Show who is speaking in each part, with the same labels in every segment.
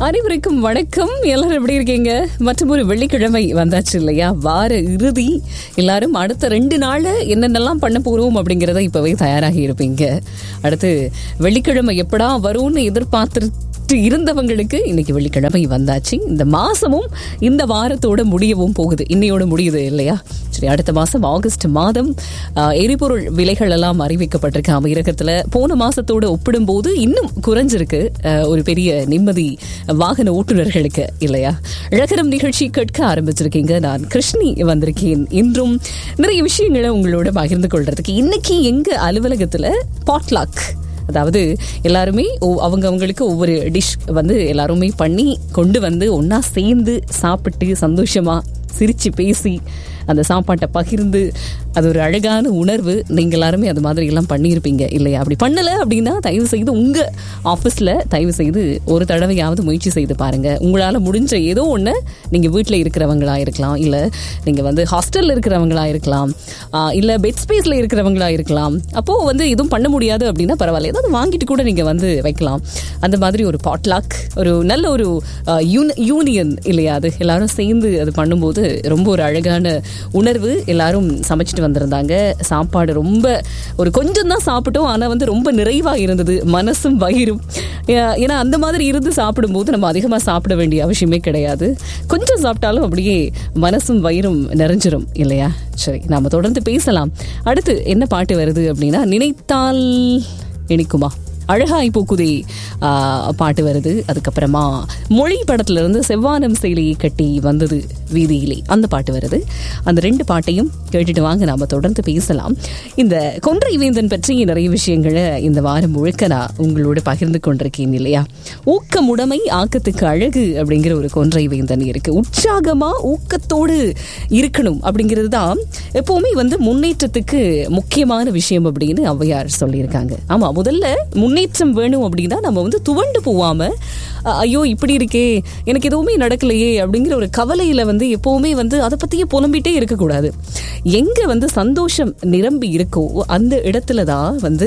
Speaker 1: அனைவருக்கும் வணக்கம் எல்லாரும் எப்படி இருக்கீங்க மற்றும் ஒரு வெள்ளிக்கிழமை வந்தாச்சு இல்லையா வார இறுதி எல்லாரும் அடுத்த ரெண்டு நாள் என்னென்னலாம் பண்ண போறோம் அப்படிங்கறத இப்பவே தயாராகி இருப்பீங்க அடுத்து வெள்ளிக்கிழமை எப்படா வரும்னு எதிர்பார்த்து இருந்தவங்களுக்கு இன்னைக்கு வெள்ளிக்கிழமை வந்தாச்சு இந்த மாசமும் இந்த வாரத்தோட முடியவும் போகுது இன்னையோட முடியுது இல்லையா சரி அடுத்த மாசம் ஆகஸ்ட் மாதம் ஆஹ், எரிபொருள் விலைகள் எல்லாம் அறிவிக்கப்பட்டிருக்கு அமெரிக்கத்துல போன மாசத்தோட ஒப்பிடும்போது இன்னும் குறைஞ்சிருக்கு ஆஹ், ஒரு பெரிய நிம்மதி வாகன ஓட்டுநர்களுக்கு இல்லையா இழகரம் நிகழ்ச்சி கேட்க ஆரம்பிச்சிருக்கீங்க நான் கிருஷ்ணி வந்திருக்கேன் இன்றும் நிறைய விஷயங்களை உங்களோட பகிர்ந்து கொள்றதுக்கு இன்னைக்கு எங்க அலுவலகத்துல பாட்லாக் அதாவது எல்லாருமே ஒ- அவங்க அவங்களுக்கு ஒவ்வொரு டிஷ் வந்து எல்லாருமே பண்ணி கொண்டு வந்து ஒண்ணா சேர்ந்து சாப்பிட்டு சந்தோஷமா சிரிச்சு பேசி அந்த சாப்பாட்டை பகிர்ந்து அது ஒரு அழகான உணர்வு நீங்க எல்லாருமே அது மாதிரி எல்லாம் பண்ணியிருப்பீங்க இல்லையா அப்படி பண்ணல அப்படின்னா தயவு செய்து உங்க ஆஃபீஸ்ல தயவு செய்து ஒரு தடவையாவது முயற்சி செய்து பாருங்க உங்களால முடிஞ்ச ஏதோ ஒண்ணு நீங்க வீட்டில் இருக்கிறவங்களா இருக்கலாம் இல்ல நீங்க வந்து ஹாஸ்டல்ல இருக்கிறவங்களா இருக்கலாம் ஆஹ் இல்ல பெட் ஸ்பேஸ்ல இருக்கிறவங்களா இருக்கலாம் அப்போ வந்து எதுவும் பண்ண முடியாது அப்படின்னா பரவாயில்ல ஏதாவது வாங்கிட்டு கூட நீங்க வந்து வைக்கலாம் அந்த மாதிரி ஒரு பாட்லாக் ஒரு நல்ல ஒரு ஆஹ், யூனி- யூனியன் இல்லையா அது எல்லாரும் சேர்ந்து அது பண்ணும்போது ரொம்ப ஒரு அழகான உணர்வு எல்லாரும் சமைச்சிட்டு வந்திருந்தாங்க சாப்பாடு ரொம்ப ஒரு கொஞ்சம் தான் சாப்பிட்டோம் ஆனா வந்து ரொம்ப நிறைவா இருந்தது மனசும் வயிறும் ஏ- ஏன்னா அந்த மாதிரி இருந்து சாப்பிடும்போது நம்ம அதிகமா சாப்பிட வேண்டிய அவசியமே கிடையாது கொஞ்சம் சாப்பிட்டாலும் அப்படியே மனசும் வயிறும் நிறைஞ்சிரும் இல்லையா சரி நாம தொடர்ந்து பேசலாம் அடுத்து என்ன பாட்டு வருது அப்படின்னா நினைத்தால் இனிக்குமா அழகாய் பூக்குதே ஆ, பாட்டு வருது அதுக்கப்புறமா மொழி படத்துல இருந்து செவ்வானம் சேலையை கட்டி வந்தது வீதியிலே அந்த பாட்டு வருது அந்த ரெண்டு பாட்டையும் கேட்டுட்டு வாங்க நாம தொடர்ந்து பேசலாம் இந்த கொன்றை வேந்தன் பற்றி நிறைய விஷயங்களை இந்த வாரம் முழுக்க நான் உங்களோட பகிர்ந்து கொண்டிருக்கேன் இல்லையா ஊக்கமுடைமை ஆக்கத்துக்கு அழகு அப்படிங்கிற ஒரு கொன்றை வேந்தன் இருக்கு உற்சாகமா ஊக்கத்தோடு இருக்கணும் அப்படிங்கிறது தான் எப்பவுமே வந்து முன்னேற்றத்துக்கு முக்கியமான விஷயம் அப்படின்னு ஔவையார் சொல்லியிருக்காங்க ஆமா முதல்ல முன்னேற்றம் வேணும் அப்படின்னா நம்ம வந்து துவண்டு போவாம அ- ஐயோ இப்படி இருக்கே எனக்கு எதுவுமே நடக்கலையே அப்படிங்கிற ஒரு கவலையில வந்து எப்பவுமே வந்து அதை பத்தியே புலம்பிட்டே இருக்கக்கூடாது எங்க வந்து சந்தோஷம் நிரம்பி இருக்கோ அந்த இடத்துல தான் வந்து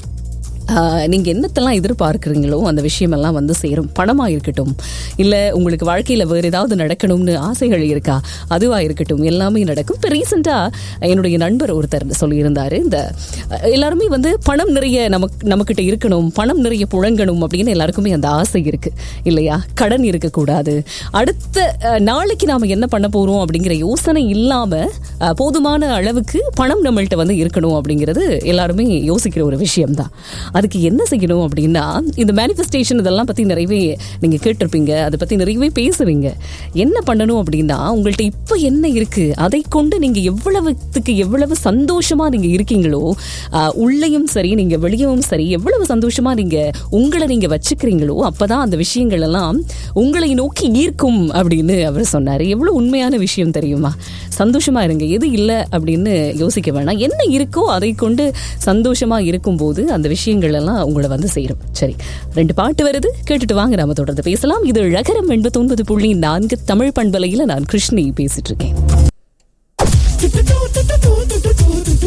Speaker 1: ஆஹ், நீங்க என்னத்தெல்லாம் எதிர்பார்க்குறீங்களோ அந்த விஷயமெல்லாம் வந்து சேரும் பணமா இருக்கட்டும் இல்ல உங்களுக்கு வாழ்க்கையில வேற ஏதாவது நடக்கணும்னு ஆசைகள் இருக்கா அதுவா இருக்கட்டும் எல்லாமே நடக்கும் இப்ப ரீசெண்டா என்னுடைய நண்பர் ஒருத்தர் சொல்லியிருந்தாரு இந்த அஹ், எல்லாருமே வந்து பணம் நிறைய நமக்கு நமக்கிட்ட இருக்கணும் பணம் நிறைய புழங்கணும் அப்படின்னு எல்லாருக்குமே அந்த ஆசை இருக்கு இல்லையா கடன் இருக்கக்கூடாது அடுத்த அஹ், நாளைக்கு நாம என்ன பண்ண போறோம் அப்படிங்கிற யோசனை இல்லாம அஹ், போதுமான அளவுக்கு பணம் நம்மள்ட்ட வந்து இருக்கணும் அப்படிங்கிறது எல்லாருமே யோசிக்கிற ஒரு விஷயம் தான் அதுக்கு என்ன செய்யணும் அப்படின்னா இந்த மேனிஃபெஸ்டேஷன் இதெல்லாம் பத்தி நிறையவே நீங்க கேட்டிருப்பீங்க அதை பத்தி நிறையவே பேசுவீங்க என்ன பண்ணணும் அப்படின்னா உங்கள்ட்ட இப்ப என்ன இருக்கு அதை கொண்டு நீங்க எவ்வளவுத்துக்கு எவ்வளவு சந்தோஷமா நீங்க இருக்கீங்களோ ஆஹ், உள்ளேயும் சரி நீங்க வெளியவும் சரி எவ்வளவு சந்தோஷமா நீங்க உங்களை நீங்க வச்சுக்கிறீங்களோ அப்பதான் அந்த விஷயங்கள் எல்லாம் உங்களை நோக்கி ஈர்க்கும் அப்படின்னு அவர் சொன்னாரு எவ்வளவு உண்மையான விஷயம் தெரியுமா சந்தோஷமா இருங்க எது இல்லை அப்படின்னு யோசிக்க வேணாம் என்ன இருக்கோ அதை கொண்டு சந்தோஷமா இருக்கும்போது அந்த விஷயங்கள் எல்லாம் உங்களை வந்து சேரும் சரி ரெண்டு பாட்டு வருது கேட்டுட்டு வாங்க நாம தொடர்ந்து பேசலாம் இது ழகரம் எண்பத்தொன்பது புள்ளி நான்கு தமிழ் பண்பலையில நான் கிருஷ்ணி பேசிட்டு இருக்கேன்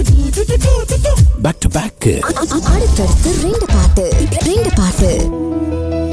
Speaker 2: பேக் டு பேக்
Speaker 3: அடுத்தடுத்து ரெண்டு பாட்டு ரெண்டு பாட்டு